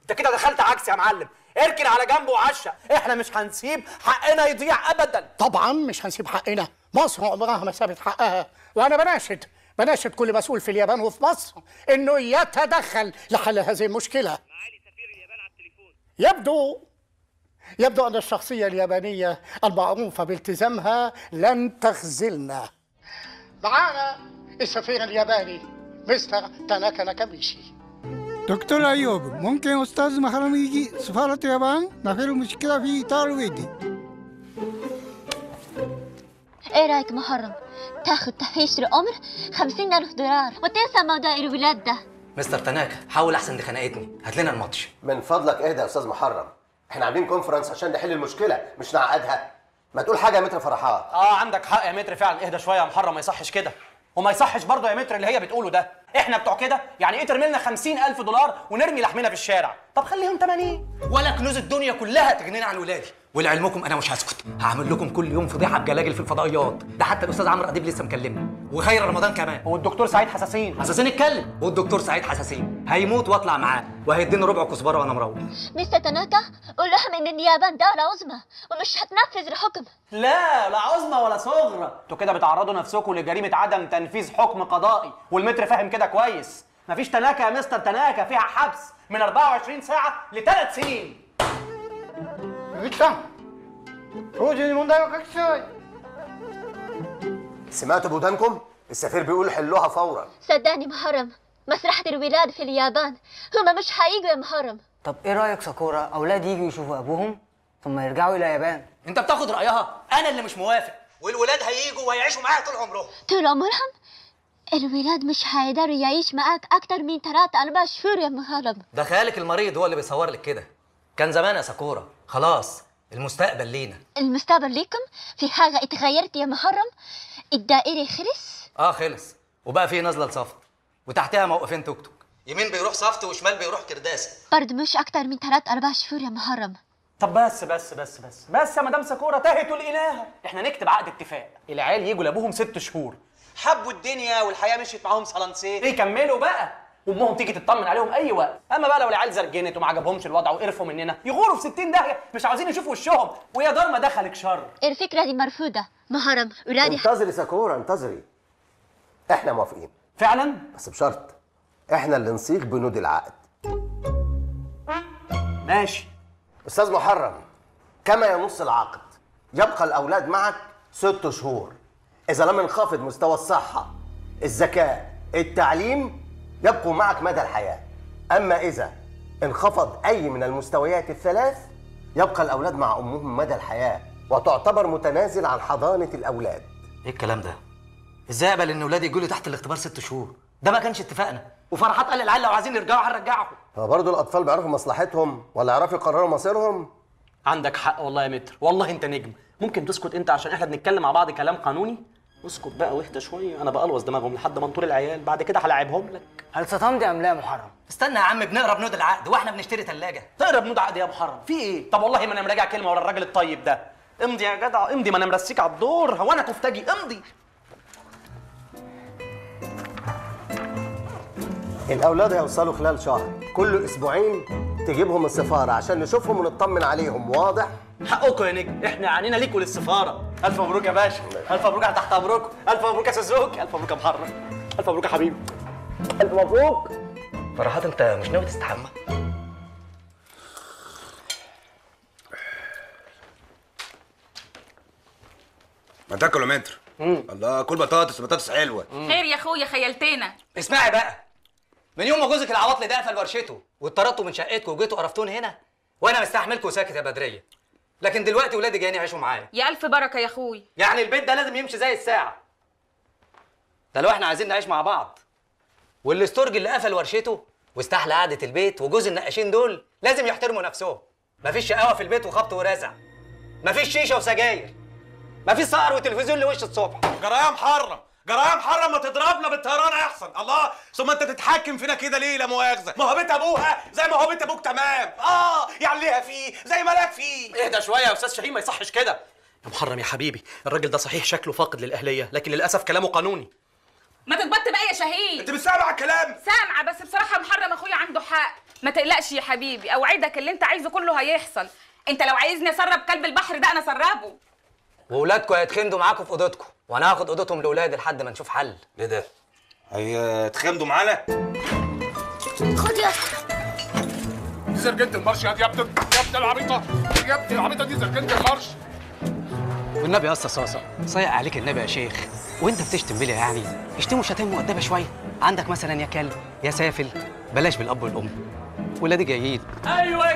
انت كده دخلت عكس يا معلم اركن على جنب وعشق احنا مش هنسيب حقنا يضيع ابدا طبعا مش هنسيب حقنا مصر عمرها ما سابت حقها وانا بناشد بناشد كل مسؤول في اليابان وفي مصر انه يتدخل لحل هذه المشكله يبدو يبدو ان الشخصيه اليابانيه المعروفه بالتزامها لن تخذلنا معانا السفير الياباني مستر تاناكا ناكاميشي دكتور أيوب ممكن أستاذ محرم يجي سفارة اليابان نحل المشكلة في إطار الويدي ايه رايك محرم تاخد تحفيش العمر خمسين ألف دولار وتنسى موضوع الولاد ده مستر تناكا حاول احسن دي خنقتني هات لنا الماتش من فضلك اهدى يا استاذ محرم احنا عاملين كونفرنس عشان نحل المشكله مش نعقدها ما تقول حاجه يا متر فرحات اه عندك حق يا متر فعلا اهدى شويه يا محرم ما يصحش كده وما يصحش برضه يا متر اللي هي بتقوله ده احنا بتوع كده يعني ايه ترمي لنا 50000 دولار ونرمي لحمنا في الشارع طب خليهم 80 ولا كنوز الدنيا كلها تغنينا عن ولادي ولعلمكم انا مش هسكت هعمل لكم كل يوم فضيحه بجلاجل في الفضائيات ده حتى الاستاذ عمرو اديب لسه مكلمني وخير رمضان كمان والدكتور سعيد حساسين حساسين اتكلم والدكتور سعيد حساسين هيموت واطلع معاه وهيديني ربع كزبره وانا مروح مستر تاناكا قول لهم ان اليابان دولة عظمى ومش هتنفذ الحكم لا لا عظمى ولا صغرى انتوا كده بتعرضوا نفسكم لجريمه عدم تنفيذ حكم قضائي والمتر فاهم كده كويس مفيش تناكه يا مستر تناكه فيها حبس من 24 ساعه لثلاث سنين 鈴木さん教授に問題を書きなさい سمعتوا بودانكم السفير بيقول حلوها فورا صدقني محرم مسرحة الولاد في اليابان هما مش هيجوا يا محرم طب ايه رايك ساكورا اولاد يجوا يشوفوا ابوهم ثم يرجعوا الى اليابان انت بتاخد رايها انا اللي مش موافق والولاد هيجوا وهيعيشوا معايا طول عمرهم طول عمرهم الولاد مش هيقدروا يعيش معاك أكتر من تلاتة أربع شهور يا محرم ده خيالك المريض هو اللي بيصور لك كده كان زمان يا ساكورا خلاص المستقبل لينا المستقبل ليكم في حاجة اتغيرت يا محرم الدائري خلص اه خلص وبقى في نازله لصفت وتحتها موقفين توك توك يمين بيروح صفت وشمال بيروح كرداسه برضه مش أكتر من تلات أربع شهور يا محرم طب بس بس بس بس بس يا مدام ساكورا تهتوا الإله احنا نكتب عقد اتفاق العيال يجوا لابوهم ست شهور حبوا الدنيا والحياه مشيت معاهم صلانسيه يكملوا بقى وامهم تيجي تطمن عليهم اي وقت اما بقى لو العيال زرجنت وما عجبهمش الوضع وقرفوا مننا يغوروا في 60 داهيه مش عاوزين يشوفوا وشهم ويا دار ما دخلك شر الفكرة دي مرفوضة محرم ولادي انتظري ساكورا انتظري احنا موافقين فعلا بس بشرط احنا اللي نصيغ بنود العقد ماشي استاذ محرم كما ينص العقد يبقى الاولاد معك ست شهور اذا لم ينخفض مستوى الصحه الذكاء التعليم يبقوا معك مدى الحياه اما اذا انخفض اي من المستويات الثلاث يبقى الاولاد مع امهم مدى الحياه وتعتبر متنازل عن حضانه الاولاد ايه الكلام ده ازاي اقبل ان ولادي يجوا لي تحت الاختبار ست شهور ده ما كانش اتفاقنا وفرحات قال للعيال لو عايزين يرجعوا هنرجعهم هو برضه الاطفال بيعرفوا مصلحتهم ولا يعرفوا يقرروا مصيرهم عندك حق والله يا متر والله انت نجم ممكن تسكت انت عشان احنا بنتكلم مع بعض كلام قانوني اسكت بقى واهدى شويه انا بقلوص دماغهم لحد ما نطول العيال بعد كده هلاعبهم لك هل ستمضي ام لا يا محرم استنى يا عم بنقرا بنود العقد واحنا بنشتري ثلاجه تقرا بنود عقد يا ابو حرم في ايه طب والله ما انا مراجع كلمه ورا الراجل الطيب ده امضي يا جدع امضي ما انا مرسيك على الدور هو انا كفتاجي امضي الاولاد هيوصلوا خلال شهر كل اسبوعين تجيبهم السفاره عشان نشوفهم ونطمن عليهم واضح حقكم يا نجم احنا عنينا ليكوا للسفاره الف مبروك يا باشا الف مبروك على تحت امركم الف مبروك يا سوزوكي الف مبروك يا محرم الف مبروك يا حبيبي الف مبروك فرحات انت مش ناوي تستحمى ما تاكلوا متر الله كل بطاطس بطاطس حلوه خير يا اخويا خيلتنا اسمعي بقى من يوم ما جوزك العواطلي ده قفل ورشته واتطردتوا من شقتكم وجيتوا قرفتوني هنا وانا مستحملكم وساكت يا بدريه لكن دلوقتي ولادي جايين يعيشوا معايا يا الف بركه يا اخوي يعني البيت ده لازم يمشي زي الساعه ده لو احنا عايزين نعيش مع بعض والاستورج اللي قفل ورشته واستحلى قعده البيت وجوز النقاشين دول لازم يحترموا نفسهم مفيش شقاوه في البيت وخبط ورزع مفيش شيشه وسجاير مفيش سهر وتلفزيون لوش الصبح جرايه محرم جرايه محرم ما تضربنا بالطيران احسن الله ثم انت تتحكم فينا كده ليه لا مؤاخذه ما هو بيت ابوها زي ما هو بيت ابوك تمام اه يعني ليها فيه زي ما لك فيه اهدى شويه يا استاذ شاهين ما يصحش كده يا محرم يا حبيبي الراجل ده صحيح شكله فاقد للاهليه لكن للاسف كلامه قانوني ما تتبط بقى يا شهيد انت مش سامع الكلام سامعه بس بصراحه محرم اخويا عنده حق ما تقلقش يا حبيبي اوعدك اللي انت عايزه كله هيحصل انت لو عايزني اسرب كلب البحر ده انا اسربه واولادكم هيتخندوا معاكم في اوضتكم وانا هاخد اوضتهم لاولادي لحد ما نشوف حل ايه ده هيتخمدوا معانا خد يا دي سرجنة المارش يا دي يا ابني يا ابني العبيطة يا ابني العبيطة دي سرجنة المارش والنبي يا اسطى صاصه صايع عليك النبي يا شيخ وانت بتشتم بلي يعني اشتموا شتايم مؤدبه شويه عندك مثلا يا كلب يا سافل بلاش بالاب والام ولادي جايين ايوه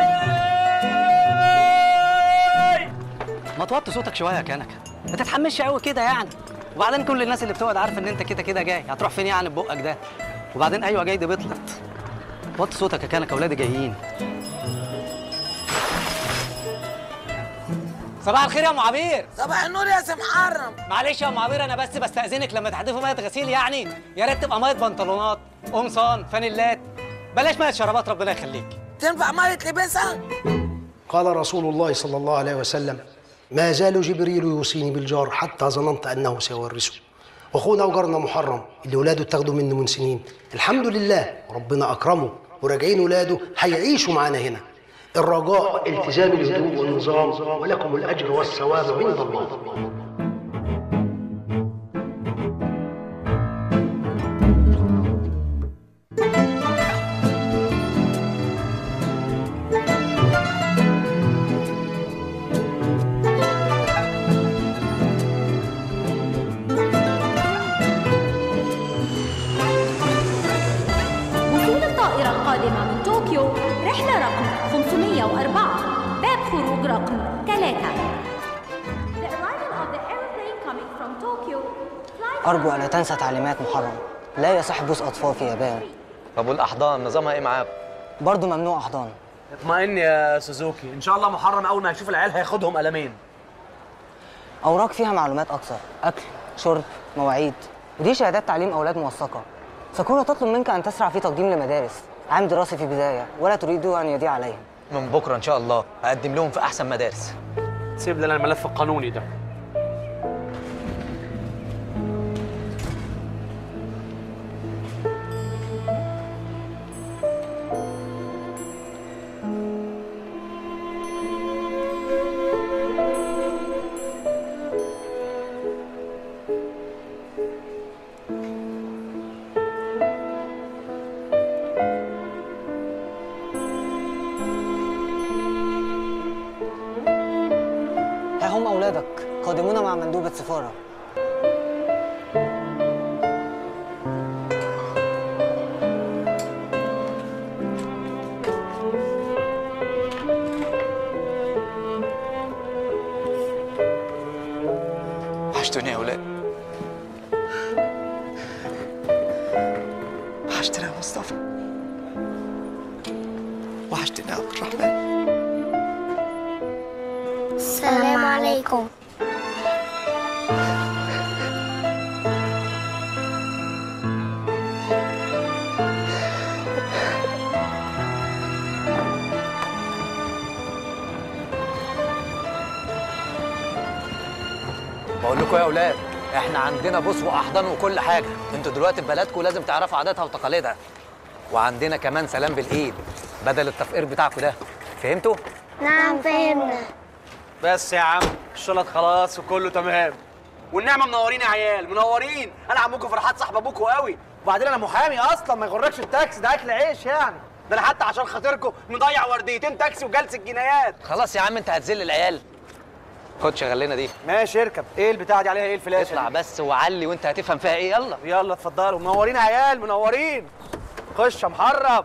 جاي ما توطي صوتك شويه يا كنكه ما تتحمسش قوي كده يعني وبعدين كل الناس اللي بتقعد عارفه ان انت كده كده جاي هتروح فين يعني ببقك ده وبعدين ايوه جاي دي بطلت وطي صوتك يا كنكه ولادي جايين صباح الخير يا ام عبير صباح النور يا سي محرم معلش يا ام عبير انا بس بستاذنك لما تحدفوا ميه غسيل يعني يا ريت تبقى ميه بنطلونات قمصان فانيلات بلاش ميه شرابات ربنا يخليك تنفع ميه لبسها قال رسول الله صلى الله عليه وسلم ما زال جبريل يوصيني بالجار حتى ظننت انه سيورثه واخونا وجارنا محرم اللي ولاده اتاخدوا منه من سنين الحمد لله ربنا اكرمه وراجعين ولاده هيعيشوا معانا هنا الرجاء التزام الهدوء والنظام ولكم الاجر والثواب عند الله وصول الطائرة القادمة من طوكيو رحلة رقم 504 باب خروج رقم 3 The arrival of the airplane coming from Tokyo flight أرجو ألا تنسى تعليمات محرم لا يصح بوس أطفال في اليابان طب والاحضان نظامها ايه معاكم برضه ممنوع أحضان اطمئن يا سوزوكي ان شاء الله محرم اول ما يشوف العيال هياخدهم قلمين أوراق فيها معلومات أكثر أكل شرب مواعيد ودي شهادات تعليم أولاد موثقة ساكورا تطلب منك أن تسرع في تقديم لمدارس عام دراسي في بداية ولا تريد أن يضيع عليهم من بكره ان شاء الله هقدم لهم في احسن مدارس سيب لنا الملف القانوني ده ها هم أولادك قادمون مع مندوبة سفارة وحشتوني يا ولاد وحشتني يا مصطفى وحشتني يا عبد الرحمن السلام عليكم بقول لكم يا اولاد احنا عندنا بوس واحضان وكل حاجه انتوا دلوقتي في بلدكم لازم تعرفوا عاداتها وتقاليدها وعندنا كمان سلام بالايد بدل التفقير بتاعكم ده فهمتوا نعم فهمنا بس يا عم الشلط خلاص وكله تمام والنعمه منورين يا عيال منورين انا عمكم فرحات صاحب ابوكوا قوي وبعدين انا محامي اصلا ما يغركش التاكسي ده اكل عيش يعني ده انا حتى عشان خاطركم مضيع ورديتين تاكسي وجلسه جنايات خلاص يا عم انت هتذل العيال خد شغل لنا دي ماشي اركب ايه البتاعه دي عليها ايه الفلاشه اطلع بس وعلي وانت هتفهم فيها ايه يلا يلا اتفضلوا منورين يا عيال منورين خش يا محرم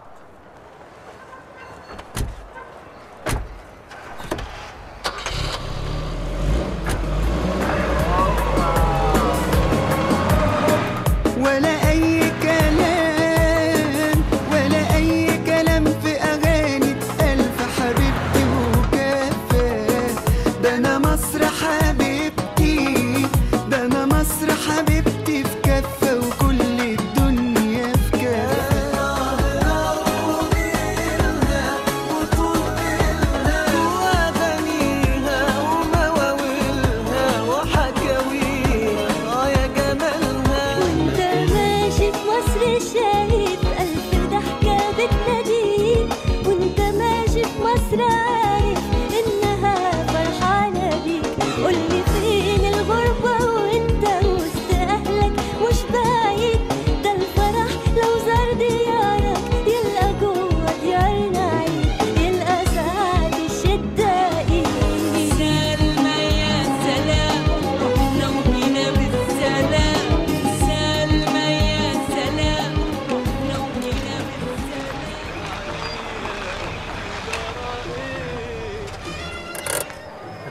ولا أي كلام ولا أي كلام في أغاني ألف حبيبتي وكفى ده أنا مصر حبيبتي ده أنا مصر حبيبتي في كفة وكل الدنيا في كفة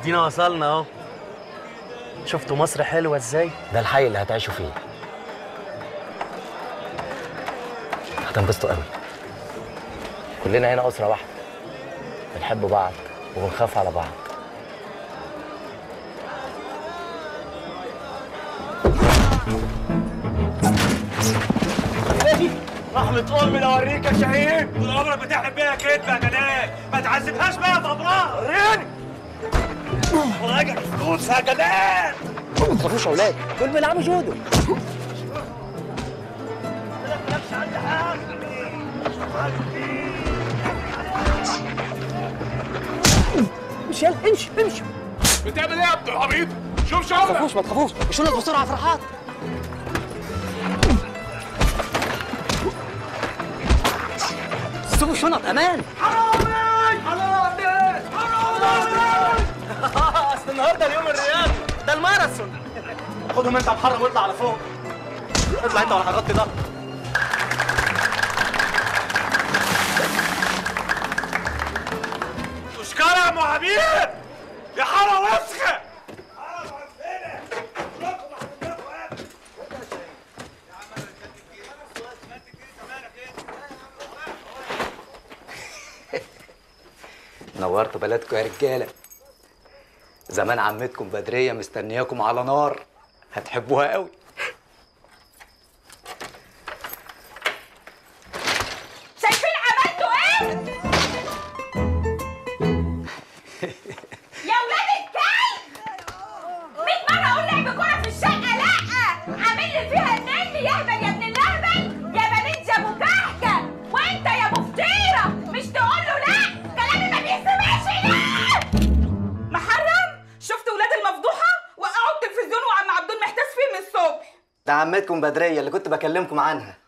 ادينا وصلنا اهو شفتوا مصر حلوه ازاي ده الحي اللي هتعيشوا فيه هتنبسطوا قوي كلنا هنا أسرة واحدة بنحب بعض وبنخاف على بعض رحمة أمي لو أوريك يا شهيد طول عمرك بتحلم بيها كدبة يا جلال ما تعذبهاش بقى في أمرها وريني راجع فلوس يا جلال ما تخافوش يا اولاد دول بيلعبوا جودو مش يلا امشي امشي بتعمل ايه يا ابن العبيط؟ شوف ما شغلك تخافوش ما تخافوش شيلوا بسرعه يا فرحات سيبوا الشنط امان اصل النهارده اليوم الرياضي ده الماراثون خدهم انت يا محرم واطلع على فوق اطلع انت وانا هغطي ده تشكرها يا ام حبيب يا حاره وسخه نورتوا بلدكم يا رجاله زمان عمتكم بدريه مستنياكم على نار هتحبوها قوي شايفين عملتوا ايه؟ يا ولاد الكلب 100 مرة اقول لعب كورة في الشقة لا عامل لي فيها النني يهبل يا ابن اللهبل يا بنت يا ابو كحكة وانت يا ابو فطيرة مش تقول له لا كلامي ما بيسمعش لا محرم شفت ولاد المفضوحة وقعوا التلفزيون وعم عبدون محتاس فيه من الصبح ده عمتكم بدريه اللي كنت بكلمكم عنها